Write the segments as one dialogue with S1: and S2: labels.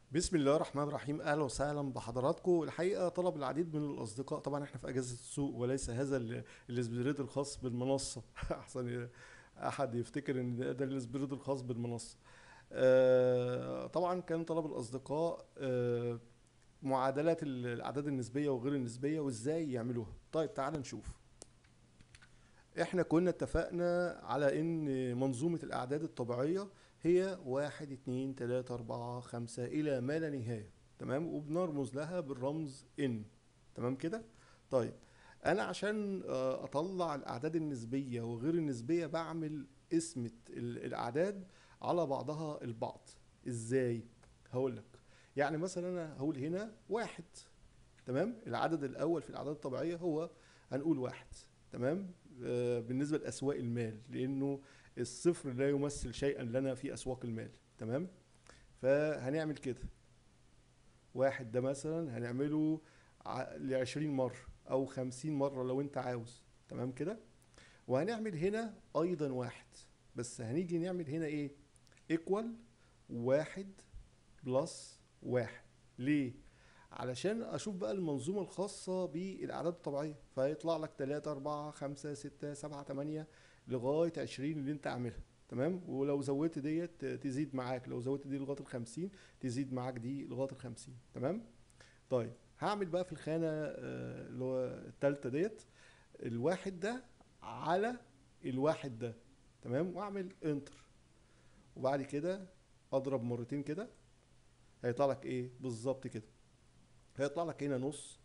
S1: بسم الله الرحمن الرحيم اهلا وسهلا بحضراتكم الحقيقه طلب العديد من الاصدقاء طبعا احنا في اجازه السوق وليس هذا ال- الاسبريد الخاص بالمنصه احسن احد يفتكر ان ده ده الاسبريد الخاص بالمنصه آه، طبعا كان طلب الاصدقاء آه، معادلات ال- الاعداد النسبيه وغير النسبيه وازاي يعملوها طيب تعال نشوف احنا كنا اتفقنا على ان منظومه الاعداد الطبيعيه هي واحد اتنين تلاتة أربعة خمسة إلى ما لا نهاية تمام وبنرمز لها بالرمز n تمام كده طيب أنا عشان آه، أطلع الأعداد النسبية وغير النسبية بعمل قسمة ال- الأعداد على بعضها البعض إزاي هقول لك يعني مثلا أنا هقول هنا واحد تمام العدد الأول في الأعداد الطبيعية هو هنقول واحد تمام آه، بالنسبة لأسواق المال لأنه الصفر لا يمثل شيئا لنا في اسواق المال تمام فهنعمل كده واحد ده مثلا هنعمله ل 20 مره او 50 مره لو انت عاوز تمام كده وهنعمل هنا ايضا واحد بس هنيجي نعمل هنا ايه ايكوال واحد بلس واحد ليه علشان اشوف بقى المنظومه الخاصه بالاعداد الطبيعيه فيطلع لك 3 4 5 6 7 8 لغايه 20 اللي انت عاملها تمام ولو زودت ديت تزيد معاك لو زودت دي لغايه ال 50 تزيد معاك دي لغايه ال 50 تمام طيب هعمل بقى في الخانه آه، اللي هو التالتة ديت الواحد ده على الواحد ده تمام واعمل انتر وبعد كده اضرب مرتين كده هيطلع لك ايه بالظبط كده هيطلع لك هنا نص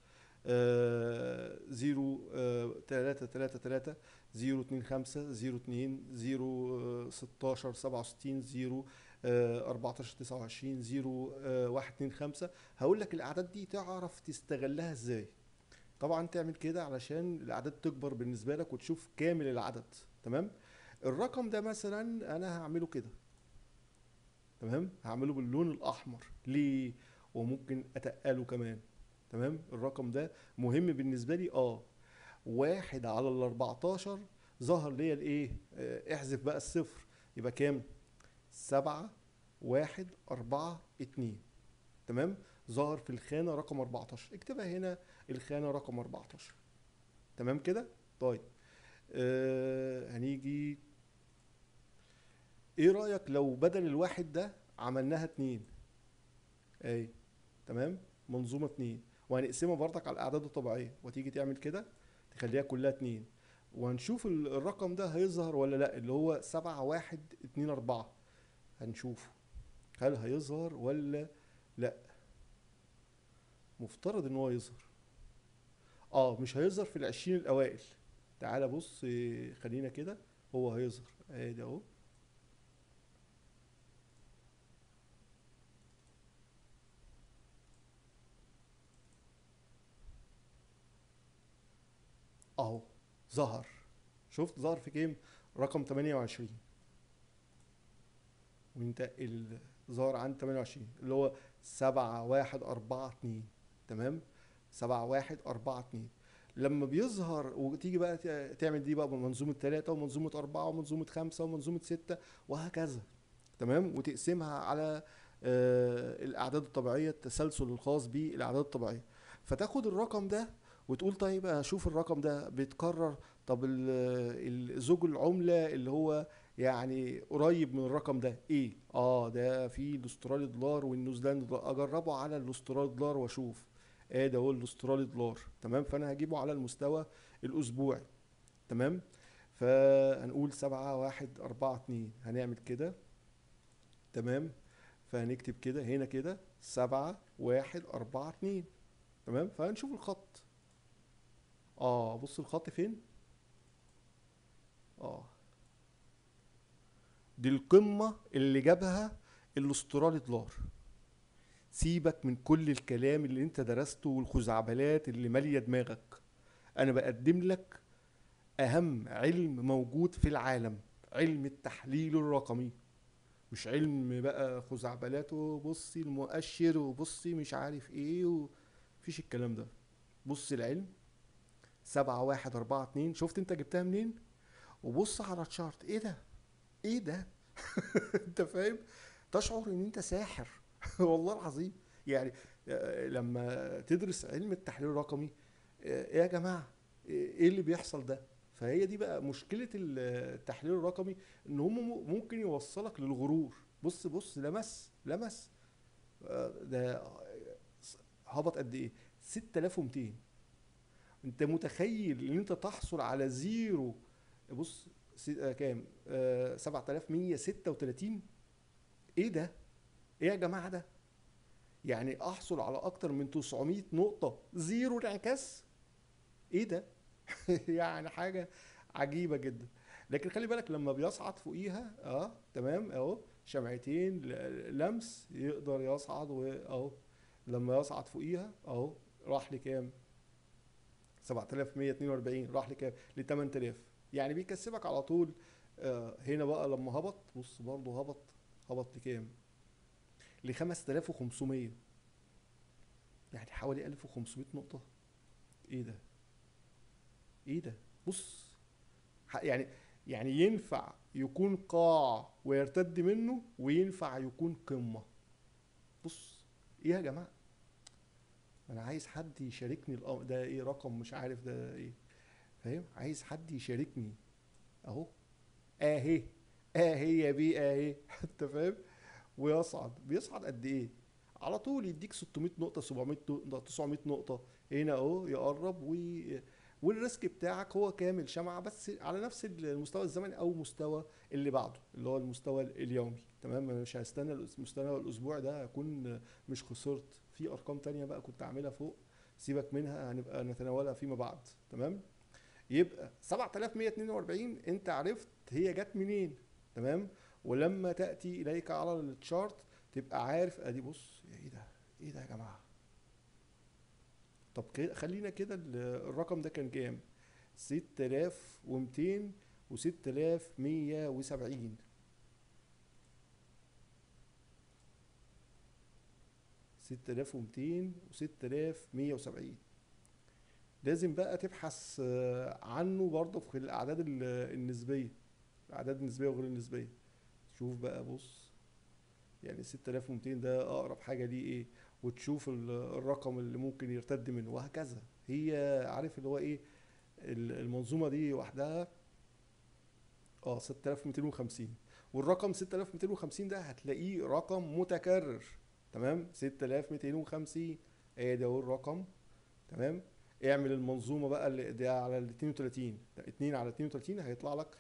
S1: آه، زيرو آه، تلاتة تلاتة تلاتة زيرو اتنين خمسة زيرو اتنين زيرو آه، ستاشر سبعة وستين زيرو آه، أربعتاشر تسعة وعشرين زيرو آه، واحد اتنين خمسة هقول لك الأعداد دي تعرف تستغلها ازاي طبعا تعمل كده علشان الأعداد تكبر بالنسبة لك وتشوف كامل العدد تمام الرقم ده مثلا أنا هعمله كده تمام هعمله باللون الأحمر ليه وممكن أتقله كمان تمام الرقم ده مهم بالنسبة لي اه واحد على ال 14 ظهر ليا الايه آه، احذف بقى الصفر يبقى كام سبعة واحد أربعة اتنين تمام ظهر في الخانة رقم 14 اكتبها هنا الخانة رقم 14 تمام كده طيب آه هنيجي ايه رأيك لو بدل الواحد ده عملناها اتنين اي تمام منظومة اتنين وهنقسمها برضك على الأعداد الطبيعية وتيجي تعمل كده تخليها كلها اتنين وهنشوف ال- الرقم ده هيظهر ولا لا اللي هو سبعة واحد اتنين أربعة هنشوفه هل هيظهر ولا لا مفترض ان هو يظهر اه مش هيظهر في العشرين الأوائل تعالى بص إيه، خلينا كده هو هيظهر ادي اهو اهو ظهر شفت ظهر في كام رقم 28 وننتقل ظهر عند 28 اللي هو 7 1 4 2 تمام 7 1 4 2 لما بيظهر وتيجي بقى ت- تعمل دي بقى بمنظومة 3 ومنظومة 4 ومنظومة 5 ومنظومة 6 وهكذا تمام وتقسمها على آه، الأعداد الطبيعية التسلسل الخاص بالأعداد الطبيعية فتاخد الرقم ده وتقول طيب اشوف الرقم ده بيتكرر طب ال- ال- زوج العملة اللي هو يعني قريب من الرقم ده ايه اه ده في الاسترالي دولار والنيوزيلندي دولار اجربه على الاسترالي دولار واشوف اه ده هو الاسترالي دولار تمام فانا هجيبه على المستوى الاسبوعي تمام فهنقول سبعة واحد أربعة اتنين هنعمل كده تمام فهنكتب كده هنا كده سبعة واحد أربعة اتنين تمام فهنشوف الخط اه بص الخط فين اه دي القمة اللي جابها الاسترالي دولار سيبك من كل الكلام اللي انت درسته والخزعبلات اللي مالية دماغك انا بقدم لك اهم علم موجود في العالم علم التحليل الرقمي مش علم بقى خزعبلات وبصي المؤشر وبصي مش عارف ايه ومفيش الكلام ده بص العلم سبعة واحد أربعة اتنين شفت انت جبتها منين وبص على الشارت ايه ده ايه ده انت فاهم تشعر ان انت ساحر والله العظيم يعني آه، لما تدرس علم التحليل الرقمي آه، ايه يا جماعه ايه اللي بيحصل ده فهي دي بقى مشكله التحليل الرقمي ان هم ممكن يوصلك للغرور بص بص لمس لمس آه، ده هبط قد ايه 6200 انت متخيل ان انت تحصل على زيرو بص آه، كام آه 7136 ايه ده ايه يا جماعه ده يعني احصل على اكتر من 900 نقطه زيرو انعكاس ايه ده يعني حاجه عجيبه جدا لكن خلي بالك لما بيصعد فوقيها اه تمام اهو شمعتين لمس يقدر يصعد واهو لما يصعد فوقيها اهو راح لكام 7142 راح لكام ل 8000 يعني بيكسبك على طول آه هنا بقى لما هبط بص برضه هبط هبط لكام ل 5500 يعني حوالي 1500 نقطة ايه ده ايه ده بص يعني يعني ينفع يكون قاع ويرتد منه وينفع يكون قمة بص ايه يا جماعة انا عايز حد يشاركني الامر ده ايه رقم مش عارف ده ايه فاهم عايز حد يشاركني اهو اهي اهي يا بيه اهي انت فاهم ويصعد بيصعد قد ايه على طول يديك 600 نقطة 700 نقطة 900 نقطة هنا اهو يقرب وي والريسك بتاعك هو كامل شمعة بس على نفس المستوى الزمني او مستوى اللي بعده اللي هو المستوى اليومي تمام مش هستنى المستوى الاسبوع ده اكون مش خسرت في ارقام تانية بقى كنت اعملها فوق سيبك منها هنبقى نتناولها فيما بعد تمام يبقى 7142 انت عرفت هي جت منين تمام ولما تاتي اليك على التشارت تبقى عارف ادي بص ايه ده ايه ده يا جماعه طب خلينا كده الرقم ده كان كام 6200 و 6170 6200 و 6170 لازم بقى تبحث آه، عنه برضه في الاعداد النسبيه الاعداد النسبيه وغير النسبيه شوف بقى بص يعني 6200 ده اقرب حاجه ليه ايه وتشوف الرقم اللي ممكن يرتد منه وهكذا هي عارف اللي هو ايه المنظومه دي وحدها اه 6250 والرقم 6250 ده هتلاقيه رقم متكرر تمام 6250 ادي اهو الرقم تمام اعمل المنظومه بقى اللي ده على ال 32 2 على 32 هيطلع لك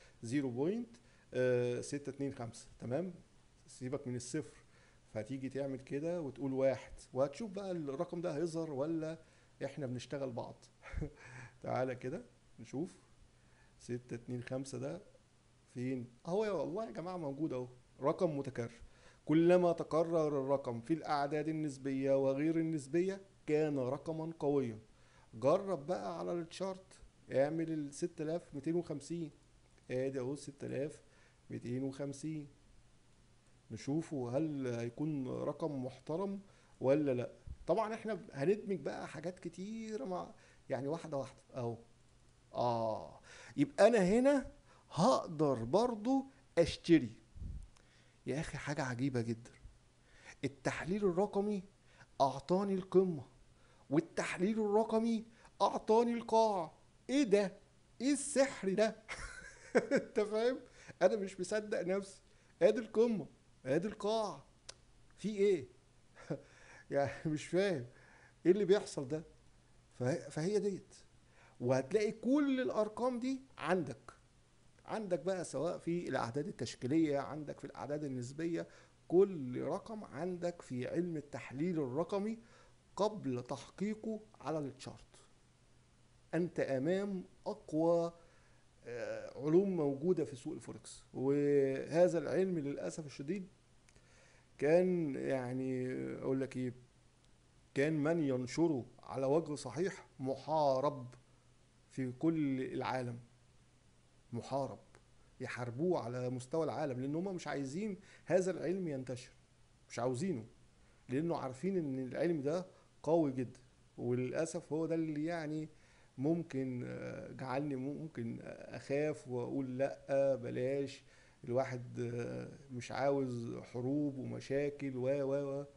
S1: 0.625 تمام سيبك من الصفر فتيجي تعمل كده وتقول واحد وهتشوف بقى الرقم ده هيظهر ولا احنا بنشتغل بعض تعالى كده نشوف ستة اتنين خمسة ده فين اهو يا والله يا جماعة موجود اهو رقم متكرر كلما تكرر الرقم في الأعداد النسبية وغير النسبية كان رقما قويا جرب بقى على التشارت اعمل ال 6250 ادي اهو 6250 نشوفه هل هيكون رقم محترم ولا لا طبعا احنا هندمج بقى حاجات كتير مع يعني واحده واحده اهو اه يبقى انا هنا هقدر برضو اشتري يا اخي حاجه عجيبه جدا التحليل الرقمي اعطاني القمه والتحليل الرقمي اعطاني القاع ايه ده ايه السحر ده انت فاهم انا مش مصدق نفسي ادي القمه ادي القاع في ايه يعني مش فاهم ايه اللي بيحصل ده فهي ديت وهتلاقي كل الارقام دي عندك عندك بقى سواء في الاعداد التشكيليه عندك في الاعداد النسبيه كل رقم عندك في علم التحليل الرقمي قبل تحقيقه على التشارت انت امام اقوى آه، علوم موجودة في سوق الفوركس وهذا العلم للأسف الشديد كان يعني أقول لك إيه كان من ينشره على وجه صحيح محارب في كل العالم محارب يحاربوه على مستوى العالم لان هم مش عايزين هذا العلم ينتشر مش عاوزينه لانه عارفين ان العلم ده قوي جدا وللاسف هو ده اللي يعني ممكن آه، جعلني ممكن اخاف واقول لا بلاش الواحد آه، مش عاوز حروب ومشاكل و و و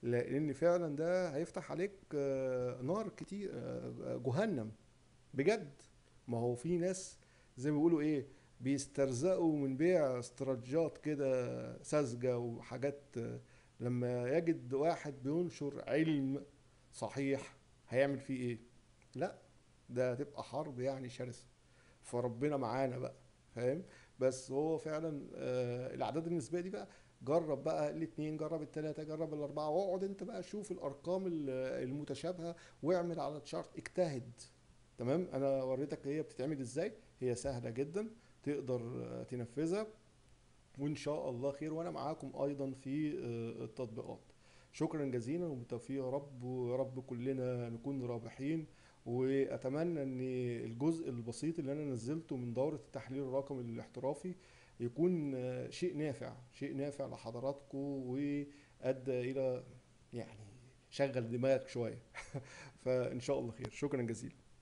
S1: لان فعلا ده هيفتح عليك آه، نار كتير آه، جهنم بجد ما هو في ناس زي ما بيقولوا ايه بيسترزقوا من بيع استراتيجيات كده ساذجة وحاجات آه، لما يجد واحد بينشر علم صحيح هيعمل فيه ايه لا ده هتبقى حرب يعني شرسة فربنا معانا بقى فاهم بس هو فعلا آه، الاعداد النسبيه دي بقى جرب بقى الاثنين جرب الثلاثه جرب الاربعه واقعد انت بقى شوف الارقام ال- المتشابهه واعمل على تشارت اجتهد تمام انا وريتك هي بتتعمل ازاي هي سهله جدا تقدر آه، تنفذها وان شاء الله خير وانا معاكم ايضا في آه، التطبيقات شكرا جزيلا وبالتوفيق يا رب ويا رب كلنا نكون رابحين واتمنى ان الجزء البسيط اللي انا نزلته من دورة التحليل الرقمي الاحترافي يكون آه، شيء نافع شيء نافع لحضراتكم وادى الى يعني شغل دماغك شوية فان شاء الله خير شكرا جزيلا